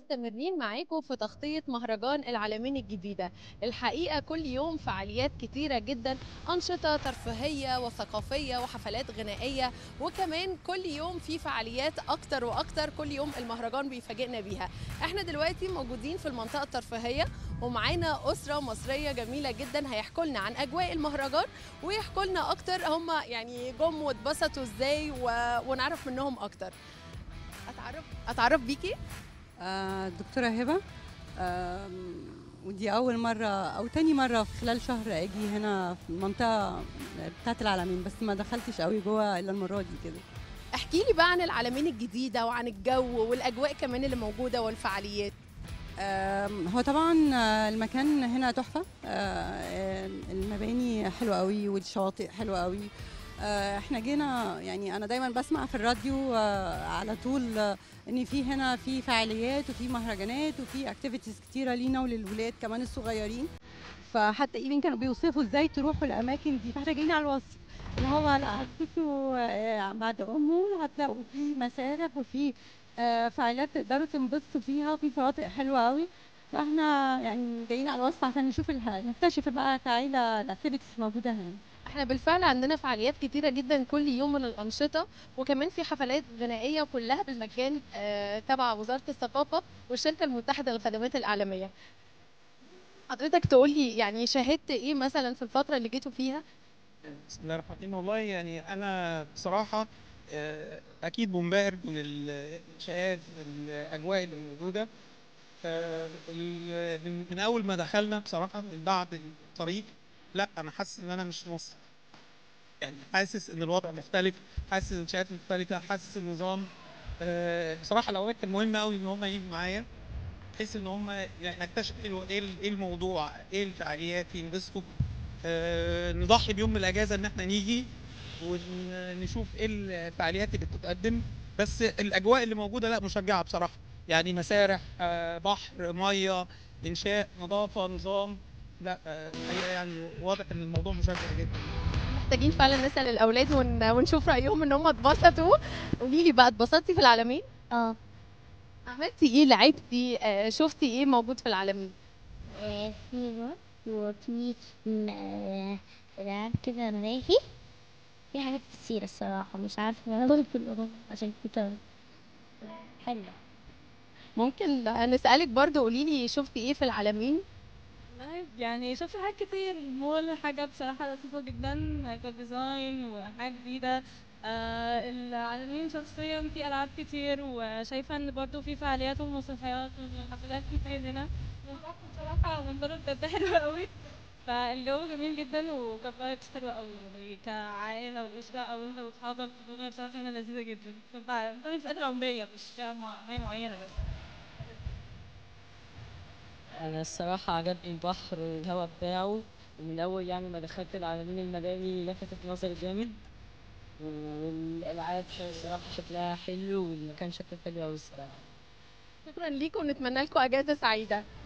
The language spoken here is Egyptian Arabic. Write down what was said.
مستمرين معاكم في تغطية مهرجان العالمين الجديدة الحقيقة كل يوم فعاليات كتيرة جدا أنشطة ترفيهية وثقافية وحفلات غنائية وكمان كل يوم في فعاليات أكتر وأكتر كل يوم المهرجان بيفاجئنا بيها احنا دلوقتي موجودين في المنطقة الترفيهية ومعانا أسرة مصرية جميلة جدا هيحكوا لنا عن أجواء المهرجان ويحكوا لنا أكتر هم يعني جم واتبسطوا إزاي و... ونعرف منهم أكتر أتعرف أتعرف بيكي آه، دكتورة هبة آم، ودي أول مرة أو تاني مرة في خلال شهر أجي هنا في المنطقة بتاعت العالمين بس ما دخلتش قوي جوه إلا المرة دي كده احكي لي بقى عن العالمين الجديدة وعن الجو والأجواء كمان اللي موجودة والفعاليات آم، هو طبعا آه، المكان هنا تحفة آه، المباني حلوة قوي والشواطئ حلوة قوي آه، احنا جينا يعني انا دايما بسمع في الراديو آه، على طول آه، ان في هنا في فعاليات وفي مهرجانات وفي اكتيفيتيز كتيره لينا وللولاد كمان الصغيرين فحتى ايفن كانوا بيوصفوا ازاي تروحوا الاماكن دي فاحنا جايين على الوصف ان هو لا هتشوفوا آه، بعد امه هتلاقوا في مسارح وفي آه، فعاليات تقدروا تنبسطوا فيها وفي شواطئ حلوه قوي فاحنا يعني جايين على الوصف عشان نشوف الح... نكتشف بقى كعيله الاكتيفيتيز موجوده هنا احنا بالفعل عندنا فعاليات كتيرة جدا كل يوم من الأنشطة وكمان في حفلات غنائية كلها بالمجان آه، تبع وزارة الثقافة والشركة المتحدة للخدمات الإعلامية حضرتك تقولي يعني شاهدت ايه مثلا في الفترة اللي جيتوا فيها بسم الله الرحمن الرحيم والله يعني انا بصراحه آه، اكيد منبهر من الانشاءات الاجواء اللي موجوده آه، ال- من من اول ما دخلنا بصراحه من بعد الطريق لا انا حاسس ان انا مش في مصر يعني حاسس ان الوضع مختلف حاسس ان الانشاءات مختلفه حاسس النظام آه، بصراحه الاوقات كان مهم قوي ان هم يجوا معايا بحيث ان هم يعني نكتشف ايه الو- ايه ال- إيه الموضوع ايه الفعاليات ينبسطوا آه، نضحي بيوم من الاجازه ان احنا نيجي ونشوف ايه الفعاليات اللي بتتقدم بس الاجواء اللي موجوده لا مشجعه بصراحه يعني مسارح آه، بحر ميه انشاء نظافه نظام لا آه، الحقيقه يعني واضح ان الموضوع مشجع جدا محتاجين فعلا نسأل الأولاد ون... ونشوف رأيهم إن هم اتبسطوا قولي لي بقى اتبسطتي في العالمين اه عملتي ايه لعبتي آه، شفتي ايه موجود في العالمين آه، في رد وفي م- لعب كده ملاهي في حاجات كتير الصراحة مش عارفة أنا بقول في الأوروبا عشان كده حلوة ممكن نسألك برضو قولي لي شفتي ايه في العالمين والله يعني شفت حاجات كتير مول حاجة بصراحة لطيفة جدا كديزاين وحاجات جديدة آه العالمين شخصيا في ألعاب كتير وشايفة إن برضه في فعاليات ومسرحيات وحفلات كتير هنا وبصراحة بصراحة منظره بجد حلو أوي فالجو جميل جدا وكان فايبس حلوة أوي يعني كعائلة وأسرة أو أنت وأصحابك الدنيا بصراحة هنا لذيذة جدا فبقى في فئات عمرية مش فئة معينة معينة بس انا الصراحه عجبني البحر والهواء بتاعه من اول يعني ما دخلت العالمين المباني لفتت نظري جامد والالعاب الصراحه شكلها حلو والمكان شكله حلو اوي الصراحه شكرا ليكم ونتمنى لكم اجازة سعيدة